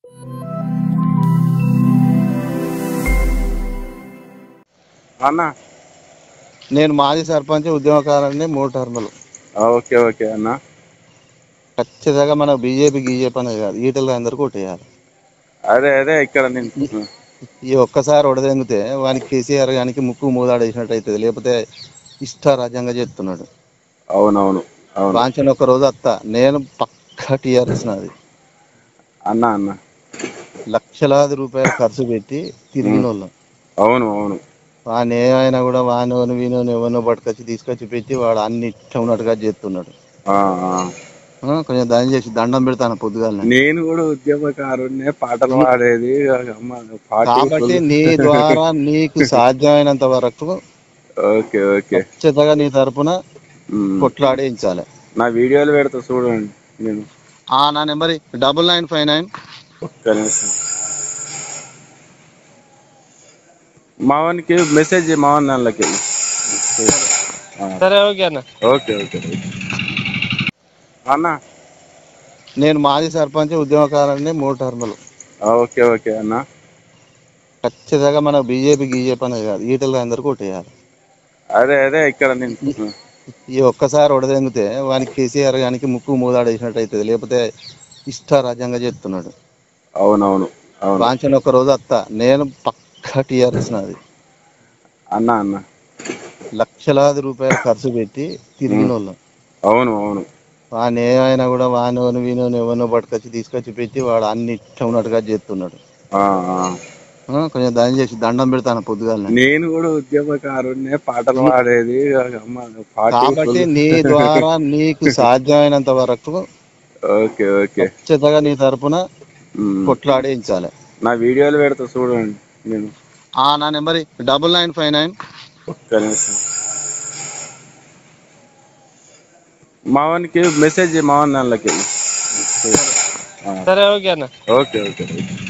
అన్న నేను మాజీ సర్పంచ్ ఉద్యమకారుని మూడు టర్ములు ఆ, ఓకే ఓకే అన్న ఖచ్చితంగా మన బీజేపీ గీజేపీ అనేది కాదు ఈటలు అందరికీ కొట్టేయాలి అదే అదే ఇక్కడ నేను ఈ ఒక్కసారి ఒడదెంగితే వానికి కేసీఆర్ గానికి ముక్కు మూదాడేసినట్టు అవుతుంది లేకపోతే ఇష్ట రాజ్యంగా చెప్తున్నాడు అవునవును అవును వాంఛన ఒక రోజు అత్త నేను పక్కా టీఆర్ఎస్ నాది అన్న అన్న లక్షలాది రూపాయలు ఖర్చు పెట్టి తిరిగిన వాళ్ళం అవును అవును వాని ఏమైనా కూడా వానోని వీనోని ఎవరినో పట్టుకొచ్చి తీసుకొచ్చి పెట్టి వాడు అన్ని ఇష్టం ఉన్నట్టుగా చేస్తున్నాడు ఆ, ఆ. ఆ, కొంచెం దయం చేసి దండం పెడతాను పొద్దుగాల నేను కూడా ఉద్యమకారుణ్ణే పాటలు పాడేది అమ్మ, పార్టీ కాబట్టి నీ ద్వారా నీకు సాధ్యమైనంత వరకు ఓకే ఓకే ఖచ్చితంగా నీ తరపున ఉమ్. కొట్లాడించాలి నా వీడియోలు పెడతా చూడండి నేను ఆ నా number double nine five nine ఒక్క నిమిషం మావానికి మెసేజ్ మావన్ దానిలోకి సరే ఓకే అన్న ఓకే ఓకే అన్న నేను మాజీ సర్పంచ్ ఉద్యమకారుని మూడు టర్ములు ఆ, ఓకే ఓకే అన్న ఖచ్చితంగా మన బీజేపీ గీజేపీ అనేది కాదు ఈటలు అందరికీ కొట్టేయాలి అదే అదే ఇక్కడ నేను ఈ ఒక్కసారి ఒడదెంగితే వానికి కేసీఆర్ గానికి ముక్కు మూదాడేసినట్టు అవుతుంది లేకపోతే ఇష్ట రాజ్యంగా చెప్తున్నాడు అవునవును అవును వాంఛన ఒక రోజు అత్త నేను పక్కా టీఆర్ఎస్ నాది అన్న అన్న లక్షలాది రూపాయలు ఖర్చు పెట్టి తిరిగిన వాళ్ళం అవును అవును వాని ఏమైనా కూడా వానోని వీనోని ఎవరినో పట్టుకొచ్చి తీసుకొచ్చి పెట్టి వాడు అన్ని ఇష్టం ఉన్నట్టుగా చేస్తున్నాడు ఆ, ఆ. ఆ, కొంచెం దయం చేసి దండం పెడతాను పొద్దుగాల నేను కూడా ఉద్యమకారుణ్ణే పాటలు పాడేది అమ్మ, పార్టీ కాబట్టి నీ ద్వారా నీకు సాధ్యమైనంత వరకు ఓకే ఓకే ఖచ్చితంగా నీ తరపున ఉమ్. కొట్లాడించాలి నా వీడియోలు పెడతా చూడండి నేను ఆ నా number double nine five nine ఒక్క నిమిషం మావానికి మెసేజ్ మావన్ దానిలోకి సరే ఓకే అన్న ఓకే ఓకే